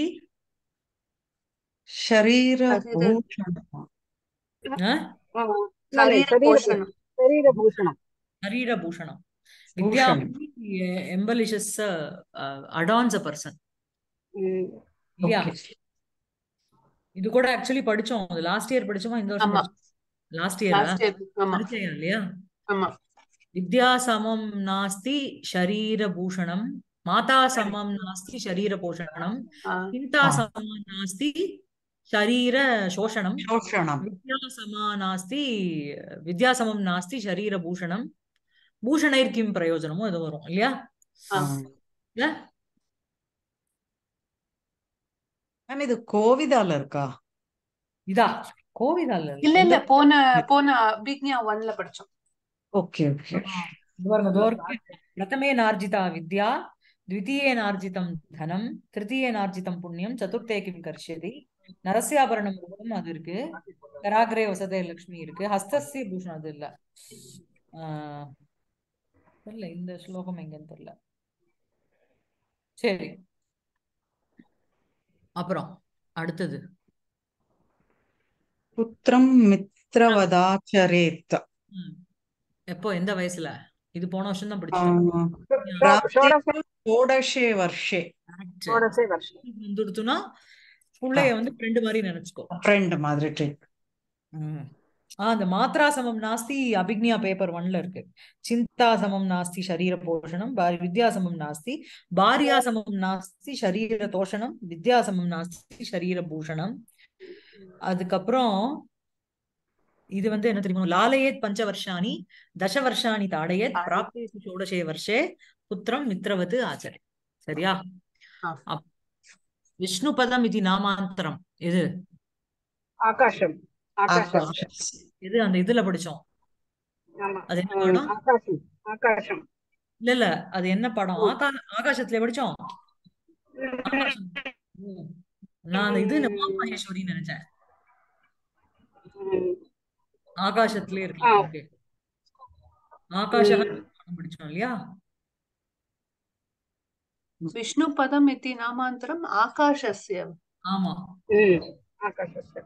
शरीरभूषणः ஆ? शरीरपोषणं शरीरभूषणम् शरीरभूषणं विद्या embellishes uh, adorns a person இல்லையா Okay. இது கூட ஆக்சுவலி படிச்சோம் அது லாஸ்ட் இயர் படிச்சோமா இந்த வருஷம் ஆமா. படிச்சோம் லாஸ்ட் இயரா லாஸ்ட் இயர் ஆமா பரிச்சயம் இல்லையா ஆமா வித்யா சமம் நாஸ்தி ஷரீரபூஷணம் மாதா சமம் நாஸ்தி ஷரீரபோஷணம் ஆ, சிந்தா ஆ. சமம் நாஸ்தி ஷரீர சோஷணம் சோஷணம் வித்யா சமா நாஸ்தி வித்யா சமம் நாஸ்தி ஷரீரபூஷணம் பூஷணைர் கிம் பிரயோஜனமோ ஏதோ வரும் இல்லையா ஆ. இல்ல மேம் இது கோவிதால இருக்கா இதா கோவிதால இல்ல இல்ல எந்த போன போன அபிக்ஞா ஒன்ல படிச்சோம் ஓகே ஓகே இது பாருங்க இதோ இருக்கு. பிரதமே நார்ஜிதா வித்யா द्वितीये नार्जितं धनं திருத்தீயே நார்ஜிதம் புண்ணியம் சதுர்த்தே கிம் கர்ஷதி நரஸ்யாபரணம் ரூபம் அது இருக்கு கராகிரே வசதே லக்ஷ்மி இருக்கு ஹஸ்தஸ்ய பூஷணம் அது இல்ல ஆஹ் தெரியல இந்த ஸ்லோகம் எங்கன்னு தெரியல சரி அப்புறம் அடுத்தது புத்திரம் மித்ரவதாச்சரேத் ம். எப்போ எந்த வயசுல இது போன வருஷம் தான் படிச்சோம் பிராப்தே ஷோடசே வருஷே Correct. षोडशे वर्षे வந்துடுத்துனா பிள்ளைய வந்து ஃப்ரெண்டு மாதிரி நினைச்சுக்கோ ஃப்ரெண்ட் மாதிரி ட்ரீட் ம். ஆ அந்த மாத்ரா சமம் நாஸ்தி அபிக்னியா பேப்பர் ஒன்ல இருக்கு சிந்தா சமம் நாஸ்தி ஷரீர போஷணம் பா- வித்யா சமம் நாஸ்தி பாரியா சமம் நாஸ்தி ஷரீர தோஷணம் வித்யா சமம் நாஸ்தி ஷரீர பூஷணம் அதுக்கப்புறம் இது வந்து என்ன தெரியுமா லாலயேத் பஞ்ச வருஷாணி தச வருஷாணி தாடயேத் பிராப்தேசு ஷோடசே வருஷே புத்திரம் மித்ரவத் ஆச்சரே சரியா ஆ. அப்- விஷ்ணுபதம் இது நாமாந்தரம் இது आकाशम् आकाशम् இது அந்த இதுல படிச்சோம் ஆமா அது என்ன ம், படம் ஆகாசம் ஆகாசம் இல்ல இல்ல அது என்ன படம் ஆகா ஆகாசத்துல படிச்சோம் ஆகாசம் ம். நான் அந்த இது உமா மகேஸ்வரி நினைச்சேன் ம், ஆகாசத்திலே ஆ. இருக்கு ஓகே ஆகாஷ படிச்சோம் இல்லையா விஷ்ணு பதம் இத்தி நாமாந்தரம் ஆகாஷஸ்ய ஆமா ம், ஆகாசस्य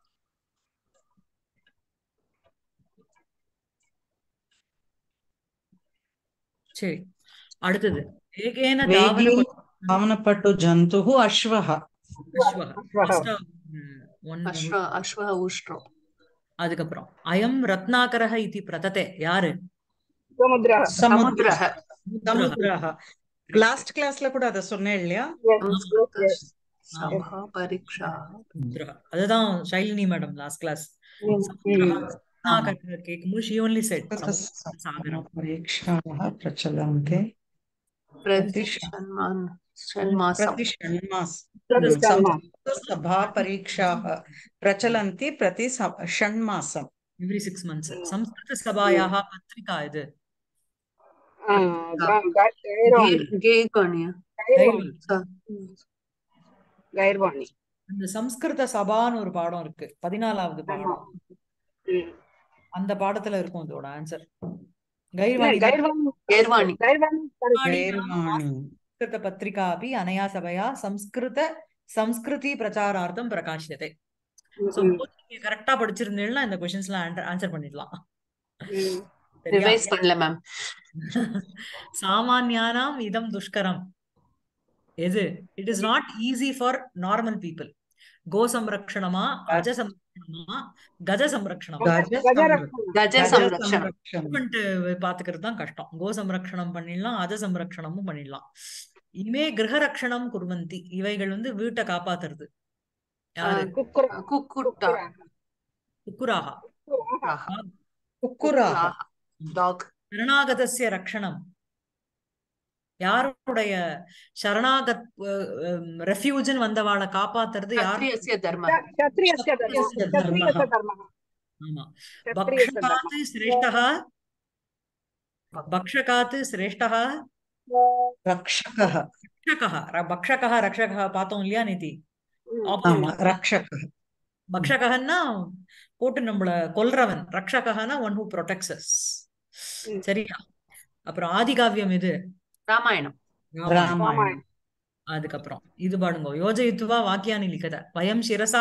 சரி அடுத்தது ஏகேன தாவன வேகேன தாவனப்பட்டு ஜந்துः அஸ்வः அஸ்வஹ. அஸ்வஹ. First, ம், one அஸ்வ அஸ்வ உஷ்ட்ரோ அதுக்கப்புறம் அயம் ரத்னாகரஹ இதி பிரததே யாரு சமுத்திரः சமுத்திர சமுத்திரः சமுத்திரः லாஸ்ட் கிளாஸ்ல கூட அத சொன்னேன் இல்லையா संस्कृत yes. சபா பரீட்சா சமுத்திரஹ. அதுதான் ஷைலினி மேடம் லாஸ்ட் கிளாஸ் ம், ம். கேட்கும்போது ஷி ஒன்லி செட் சாகரம் परीक्षाः प्रचलन्ते பிரதி ஷண்மான் ஷண்மாசம் प्रति षण्मास प्रतिष्ठामा. सभा परीक्षाः प्रचलन्ति प्रति स- षण्मासम् எவ்ரி சிக்ஸ் மந்த்ஸ் சம்ஸ்கிருத சபாயாக பத்திரிகா இது ஆ, க- க- கைர்வாணி. கேகணிய கைர்வாணி. கைர்வாணி. அந்த சம்ஸ்கிருத சபான்னு ஒரு பாடம் இருக்கு பதினாலாவது ஆமா. பாடம் ம். அந்த பாடத்துல இருக்கும் இதோட ஆன்சர் இல்ல, கைர்வாணி கைர்வாணி. கேர்வாணி கைர்வாணி correct. गैर्वाणी संस्कृत पत्रिका अपि अनया सभया संस्कृत संस्कृति பிரச்சாரார்த்தம் பிரகாஷ்யத்தை ம், சோ ம், நீங்க கரெக்டா படிச்சிருந்தீங்கன்னா இந்த கொஸ்டின்ஸ்லாம் ஆன்சர் பண்ணிடலாம் ம். சரியா ரிவைஸ் பண்ணல மேம் சாமானியானாம் இதம் துஷ்கரம் எது it is not easy for normal people கோ சம்ரக்ஷணமா அஜ சம்ரக்ஷணமா கஜ சம்ரக்ஷணமா गज கஜரக்ஷணம். கஜ गज சம்ரக்ஷணம் संरक्षण மூமெண்ட் பாத்துக்கிறது தான் கஷ்டம் கோ சம்ரக்ஷணம் பண்ணிடலாம் அஜ சம்ரக்ஷணமும் பண்ணிடலாம் இனிமே கிரகரக்ஷணம் குர்வந்தி இவைகள் வந்து வீட்டை காப்பாத்துறது யாரு குக்குர குக்குட்டா குக்குராக कुक्कुराः டாக் சரணாகதஸ்ய ரக்ஷணம் யாருடைய சரணாகத் ரெஃப்யூஜன் வந்தவாளை காப்பாத்துறது யார் கத்திரியஸ்ய தர்ம क्षत्रियस्य धर्मः क्षत्रियस्य क्षत्रियस्य धर्मः ஆமா क्षत्रियस्य धर्मः பக்ஷகாத் சிரேஷ்டः பக்ஷகாத் சிரேஷ்டः रक्षकः ரக்ஷகः ர- பக்ஷகः ரக்ஷகः பார்த்தோம் இல்லையா நிதி ம். ஆமா ஆப்போசிட் ரக்ஷகः பக்ஷகன்னா போட்டு நம்மள கொல்றவன் ரக்ஷகனா ஒன் ஹூ ப்ரொடெக்ட்ஸ் ம். சரியா அப்புறம் ஆதிகாவியம் இது ராமாயணம் ராமாயணம் ராமாயணம் ராமாயணம். அதுக்கப்புறம் இது பாடுங்க யோஜயித்துவா வாக்கியானி லிखत வயம் சிரசா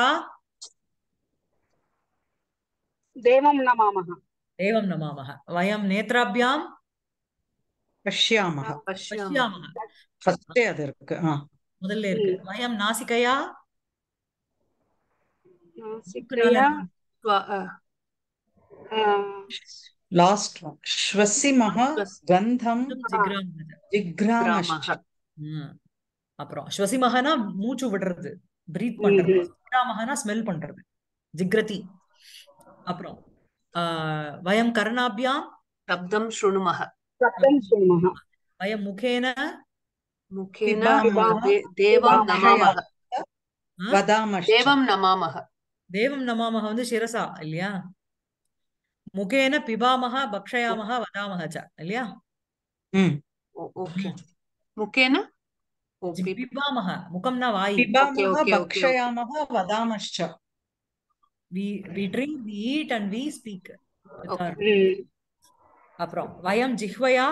देवं नमामः தேவம் நமாமः வயம் நேத்ராபியாம் பஷ்யாமः பஷ்யாம பஷ்யாமः ஃபர்ஸ்டே அது இருக்கு ஆ முதல்ல இருக்கு வயம் நாசிகையா नासिकया स्व- अ, லாஸ்ட் ஒன் ஸ்வசிமஹ ஸ்வஸ்- கந்தம் ஜிக்ராமத ஜிக்ராமஷ்ச கிராமः ம். அப்புறம் ஸ்வசிமகனா மூச்சு விடுறது பிரீத் பண்றது ஜிக்ராமகனா ஸ்மெல் பண்றது ஜிக்ரதி அப்புறம் ஆஹ் வயம் கர்ணாபியாம் शब्दं शृणुमः शब्दं शृणुमः வயம் முகேன मुखेन पिबामः। दे- देवं पिबामः। नमामः வதாமஷ்ச देवं नमामः தேவம் நமாமக வந்து சிரசா இல்லையா முகேன பிபாமக பக்ஷயாமக வதாமக ச இல்லையா ம் ओ- ओके मुखेन ओ, पि- பிபாமக முகம்னா வாய் பிபாமஹ okay, okay. பக்ஷயாமஹ வதாமஷ்ச we we drink we eat and we speak with Okay. our- அப்புறம் வயம் ஜிஹ்வயா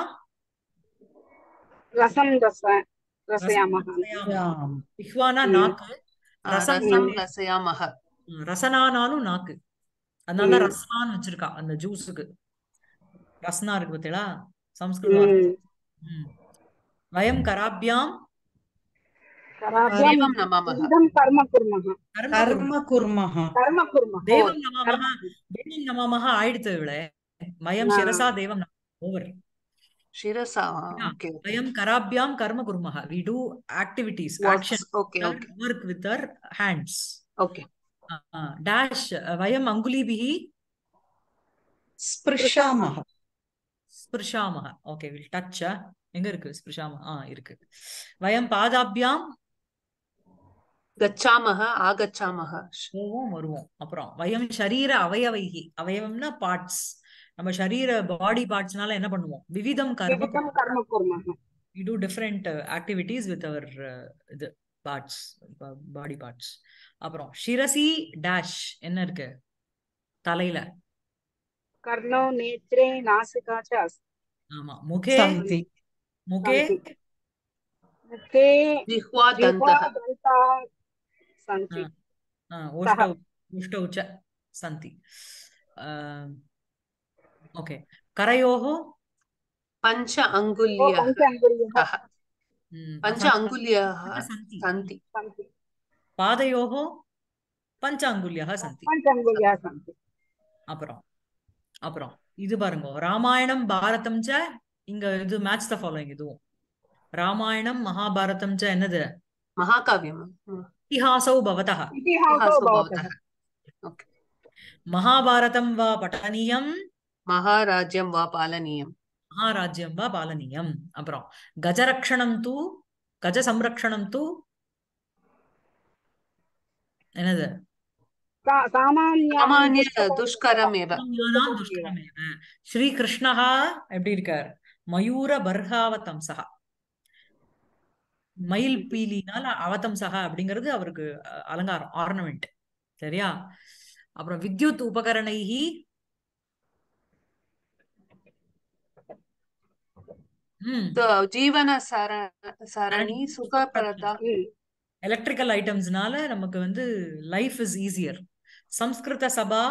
रसं रस रसयामः யாம். ஜிஹ்வானா ம். நாக்கு आ, रसं रसं रसयामः ரசனானாலும் நாக்கு அதனால ம். ரஸ்னான்னு வச்சிருக்கா அந்த ஜூஸுக்கு ரஸ்னா இருக்கு பார்த்தீங்களா சம்ஸ்கிருத வார்த்தை. ம். ம். வயம் கராபியாம் कराभ्यां देवं नमामः विविधं कर्म कुर्मः கர்ம கர்ம குர்மः कर्म कुर्मः தேவம் நமாமக தேவம் நமாமக ஆயிடுத்து இவளே வயம் ஆ. சிரசா தேவம் ஓவர் शिरसा Yeah. ओके வயம் கராபியாம் கர்ம குர்மஹ we do activities action okay okay work with our hands okay dash வயம் அங்குலிபிஹி ஸ்பிருஷாமஹ ஸ்பிருஷாமஹ ஓகே வில் டச் எங்க இருக்கு ஸ்பிருஷாம ஆ இருக்கு வயம் பாதாபியாம் गच्छामः आगच्छामः போவோம் வருவோம் அப்புறம் வயம் ஷரீர அவயவைகி அவயவம்னா பார்ட்ஸ் நம்ம ஷரீர பாடி பார்ட்ஸ்னால என்ன பண்ணுவோம் விவிதம் கர்ம विविधं कर्म कुर्मः we do different uh, activities with our uh, இது parts பாடி பார்ட்ஸ் அப்புறம் ஷிரசி டேஷ் என்ன இருக்கு தலையில कर्णौ नेत्रे नासिका च अस्ति ஆமா முகே சந்தி முகே सन्ति मुखे जिह्वा जिह्वा दन्तः दन्ताः सन्ति ஆ, ஓஷ்டௌ ஓஷ்டௌ ச சந்தி ஓகே கரையோः पञ्च ओ अङ्गुल्यः पञ्च अङ्गुल्यः ம், पञ्च சந்தி- अङ्गुल्यः சந்தி सन्ति सन्ति பாதையோः பஞ்ச அங்குல்யः சந்தி पञ्च अङ्गुल्यः सन्ति அப்புறம் அப்புறம் இது பாருங்க ராமாயணம் பாரதம் ச இங்க இது மேட்ச் த ஃபாலோயிங் இதுவும் ராமாயணம் மகாபாரதம் ச என்னது महाकाव्यम् இதிஹாசௌ பவதः इतिहासो इतिहासो भवतः भवतः ओके மகாபாரதம் வா பட்டனீயம் महाराज्यं वा पालनीयम् மகாராஜ்யம் வா பாலனீயம் அப்புறம் கஜரக்ஷணம் தூ கஜ சம்ரக்ஷணம் தூ என்னது सा- सामान्यानां सामान्य दुष्करमेव। दुष्करमेव சாமான்யானாம் துஷ்கரமேவ. ஸ்ரீகிருஷ்ணஹா எப்படி இருக்கார் மயூர பர்ஹாவதம்சா மயில் பீலினால அவதம்சகா அப்படிங்கிறது அவருக்கு அஹ், அலங்காரம் ஆர்னமெண்ட் சரியா அப்புறம் வித்யுத் உபகரணைஹி ம் So, जीवन सर சரணி சுகப்பிரதா ம். எலக்ட்ரிக்கல் ஐட்டம்ஸ்னால நமக்கு வந்து life is easier Samskrita Sabha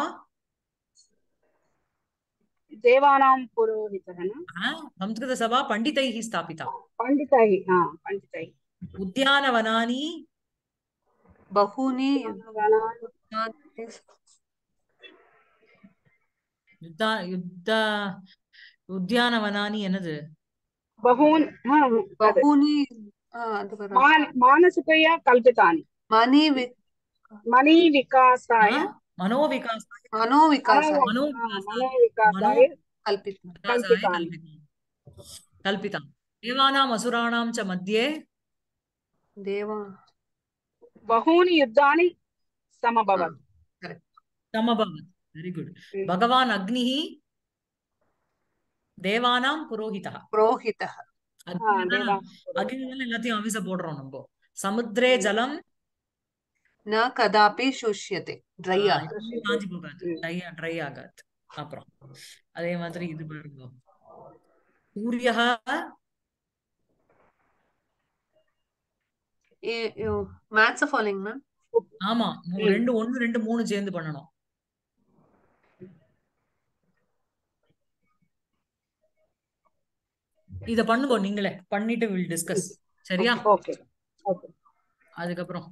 देवानां पुरोहितः न ஆ, சம்ஸ்கிருத சபா பண்டிதைஹி ஸ்தாபிதா पण्डितैः हा पण्डितैः உத்யானவனானி बहूनि யுத்தா யுத்த உத்யானவனானி என்னது बहून् हा, तद् बहूनि आ, ಅದು ಬರ- मान- मानसिकया कल्पितानि मनि वि- मनीविकासाय ஆ, மனோவிகாச मनोविकासाय मनो- मनोविकासाय मनोविकासाय कल्पितम् विकासाय कल्पितानि। कल्पिताम् कल्पिताम् देवानाम् असुराणां च मध्ये देव बहूनि युद्धानि समभवत् समभवत् वेरि गुड् हम्म। भगवान् अग्निः தேவானாம் புரோஹிதா पुरोहितः हा, அக்னிதான் देवा அக்னினால எல்லாத்தையும் ஆபீஸ போடுறோம் நம்ம சமுத்திரே ஜலம் न कदापि शुष्यते ड्रै ஆ, ஆக எப்பவுமே காஞ்சி போகாது ம். ட்ரை ட்ரை ஆகாது அப்புறம் அதே மாதிரி இது பாருங்க சூரியः மேத்ஸ் ஃபாலோயிங் மேம் ஆமா மூ- ம். ரெண்டு ஒண்ணு ரெண்டு மூணு சேர்ந்து பண்ணணும் இத பண்ணுங்க நீங்களே பண்ணிட்டு வில் டிஸ்கஸ் சரியா ओके ओके அதுக்கப்புறம்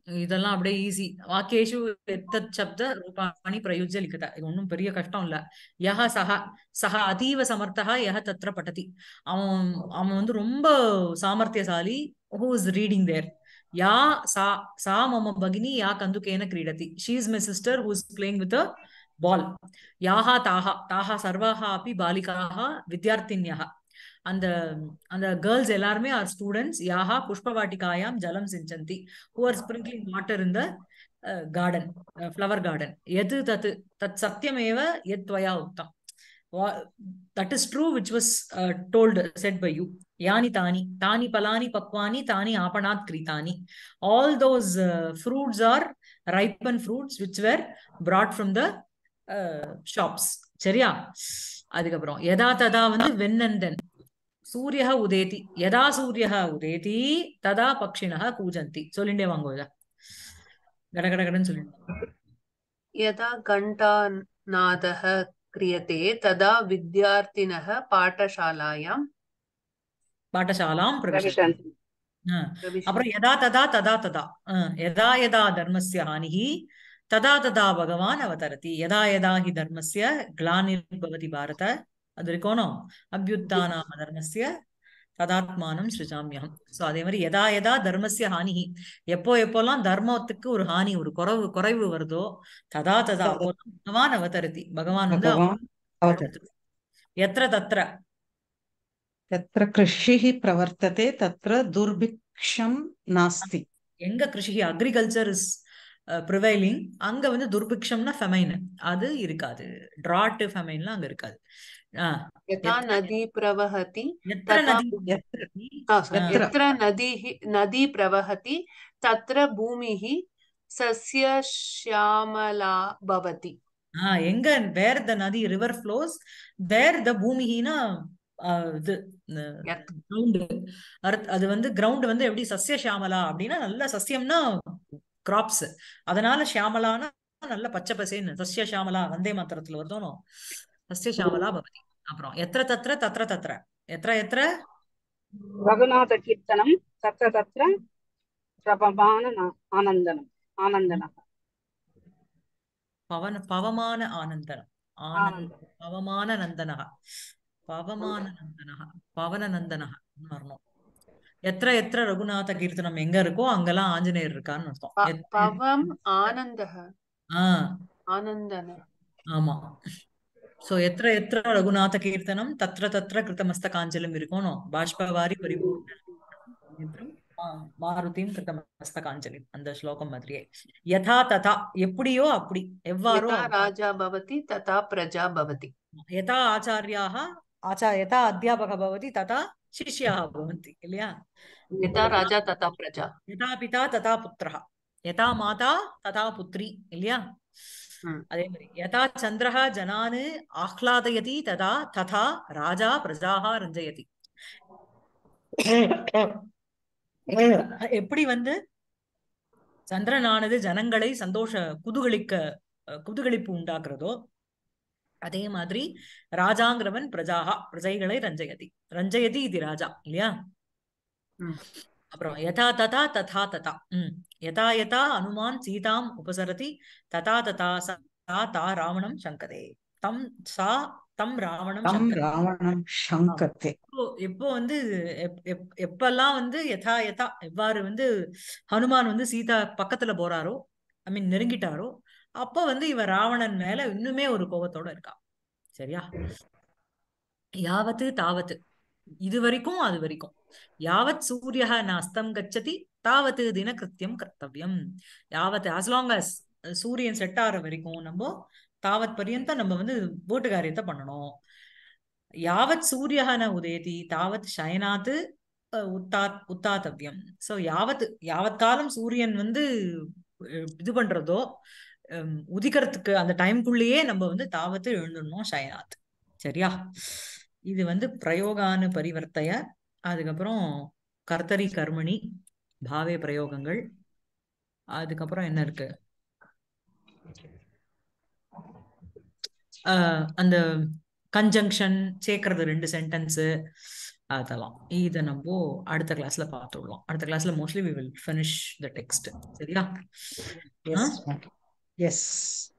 இதெல்லாம் அப்படியே ஈஸி வாக்கியேஷு எத்தத் சப்த ரூபாணி பிரயுஜ்ய லிखिता இது ஒன்றும் பெரிய கஷ்டம் இல்ல யஹ சஹ சஹ அதீவ சமர்த்தஹ யஹ தத்ர பட்டதி அவன் அவன் வந்து ரொம்ப சாமர்த்தியசாலி ஹூ இஸ் ரீடிங் தேர் யா சா சா மம பகினி யா கந்துகேன கிரீடதி she is my sister who is playing with a ball யாஹா தாஹா தாஹா சர்வாஹா அப்பி பாலிகாஹ வித்யார்த்தின்யஹ அந்த அந்த கேர்ள்ஸ் எல்லாருமே ஆர் ஸ்டூடெண்ட்ஸ் யாஹா புஷ்பவாட்டிகாயாம் ஜலம் சிஞ்சந்தி who are sprinkling water in the garden flower garden எது தத் தத் சத்தியமேவ எத் துவயா உக்தம் that is true which was told said by you யானி தானி தானி பலானி பக்வானி தானி ஆபணாத் கிரீதானி all those fruits are ripen fruits which were brought from the shops சரியா அதுக்கப்புறம் யதா ததா வந்து வென் அண்ட் தென் சூரிய உதேதி யதா சூரிய உதேதி ததா பக்ஷிண கூஜந்தி சொல்லிண்டே வாங்க இத கட கட கடன்னு சொல்லிட்டு यदा घण्टानादः क्रियते तदा विद्यार्थिनः पाठशालायां பாட்டசாலாம் பிரவிசந்தி प्रविशन्ति ஆ. प्रविशन्ति அப்புறம் யதா ததா ததா ததா ஆ, யதா யதா தர்மஸ்ய ஹானிஹி ததா ததா பகவான் அவதரதி யதா யதா ஹி தர்மஸ்ய கிளானிர்பவதி பாரத அது இருக்கணும் அபியுத்தானாம தர்மஸ்ய ததாத்மானம் சிருஜாமியம் சோ அதே மாதிரி யதா யதா தர்மஸ்ய ஹானிஹி எப்போ எப்போல்லாம் தர்மத்துக்கு ஒரு ஹானி ஒரு குறைவு குறைவு வருதோ ததா ததா அப்போ பகவான் அவதரதி பகவான் வந்து भगवान् अवतरति எத்திர தத்திர यत्र कृषिः प्रवर्तते तत्र दुर्भिक्षं नास्ति எங்க கிருஷி அக்ரிகல்ச்சர் இஸ் ப்ரிவைலிங் அங்க வந்து துர்பிக்ஷம்னா ஃபெமைன் அது இருக்காது டிராட் ஃபெமைன்லாம் அங்க இருக்காது ஆஹ் यथा यत्र नदी प्रवहति எத்திர तथा நதி यत्र आ, sorry, यत्र यत्र नदीः नदी प्रवहति तत्र भूमिः सस्यश्यामला भवति ஆஹ் எங்க வேர் த நதி ரிவர் ஃப்ளோஸ் தேர் த பூமிஹினா இது यत् கிரவுண்டு அது வந்து கிரவுண்ட் வந்து எப்படி சஸ்ய ஷியாமலா அப்படின்னா நல்ல சஸ்யம்னா கிராப்ஸ் அதனால ஷியாமலானா நல்ல பச்சை பசேன்னு சஸ்ய ஷியாமலா வந்தே மாத்திரத்துல வருதோனோ சஸ்ய ஷியாமலா பவதி அப்புறம் எத்திர தத்திர தத்திர தத்திர எத்திர எத்திர रघुनाथकीर्तनं तत्र तत्र प्रपमान आनन्दनम् आनन्दनः பவன பவமான ஆனந்தனம் ஆனந்த் ஆனந்தம் பவமான நந்தனக பவமான நந்தனக பவன நந்தனக வரணும் எத்திர எத்திர ரகுநாத கீர்த்தனம் எங்க இருக்கோ அங்கெல்லாம் ஆஞ்சநேயர் இருக்கான்னு அர்த்தம் प- எத்திர पवम् आनन्दः ஆஹ் आनन्दन ஆமா சோ எத்திர எத்திர ரகுநாத கீர்த்தனம் தத்ர தத்ர கிருத்தமஸ்தகாஞ்சலம் இருக்கணும் பாஷ்பவாரி பரிபூர்ண நேத்ரம், ஆ, மாருதிம் கிருத்தமஸ்தகாஞ்சலி அந்த ஸ்லோகம் மாதிரியே யதா ததா எப்படியோ அப்படி எவ்வாறோ यथा அவ்வாறு राजा भवति तथा प्रजा भवति यथा आचार्याः आचा यथा अध्यापकः भवति तथा शिष्याः भवन्ति இல்லையா यथा राजा तथा प्रजा यथा पिता तथा पुत्रः यथा माता तथा पुत्री இல்லையா ம். அதே மாதிரி யதா சந்திரः ஜனான் ஆஹ்லாதயதி ததா ததா ராஜா பிரஜாः ரஞ்சயதி எப்படி வந்து சந்திரனானது ஜனங்களை சந்தோஷ குதூகலிக்க அஹ், குதூகலிப்பு உண்டாக்குறதோ அதே மாதிரி ராஜாங்கிறவன் பிரஜாகா பிரஜைகளை ரஞ்சயதி ரஞ்சயதி இது ராஜா இல்லையா ம். அப்புறம் யதா ததா ததா ததா ம் யதா யதா அனுமான் சீதாம் உபசரதி ததா ததா சா தா ராவணம் சங்கதே தம் சா தம் ராவணம் तं சங்கதே रावणं शङ्कते எப்போ எப்போ வந்து எப்- எப்- எப்பெல்லாம் வந்து யதா யதா எவ்வாறு வந்து ஹனுமான் வந்து சீதா பக்கத்துல போறாரோ ஐ மீன் நெருங்கிட்டாரோ அப்போ வந்து இவ ராவணன் மேல இன்னுமே ஒரு கோபத்தோட இருக்கா சரியா யாவத்து தாவத்து இது வரைக்கும் அது வரைக்கும் யாவத் சூரியः நாஸ்தம் கச்சதி தாவத்து தினகிருத்தியம் கர்த்தவியம் யாவத் as long as சூரியன் செட் ஆகிற வரைக்கும் நம்ம தாவத் பர்யந்தம் நம்ம வந்து வீட்டு காரியத்தை பண்ணணும் யாவத் சூரியः ந உதயதி தாவத் சயனாத் அஹ், உத்தாத் உத்தாத்தவ்யம் சோ யாவத் யாவத் காலம் சூரியன் வந்து அஹ், இது பண்றதோ ஹம், உதிக்கிறதுக்கு அந்த டைம்குள்ளேயே நம்ம வந்து தாவத்து எழுந்துடணும் சயனாத் சரியா இது வந்து பிரயோகானு பரிவர்த்தைய அதுக்கப்புறம் கர்த்தரி கர்மணி பாவே பிரயோகங்கள் அதுக்கப்புறம் என்ன இருக்கு ஆஹ் அந்த கன்ஜங்ஷன் சேர்க்கறது ரெண்டு சென்டென்ஸ் அதெல்லாம் இதை நம்ம அடுத்த கிளாஸ்ல பார்த்துடலாம் அடுத்த கிளாஸ்ல mostly we will finish the text சரியா ஆ எஸ் எஸ்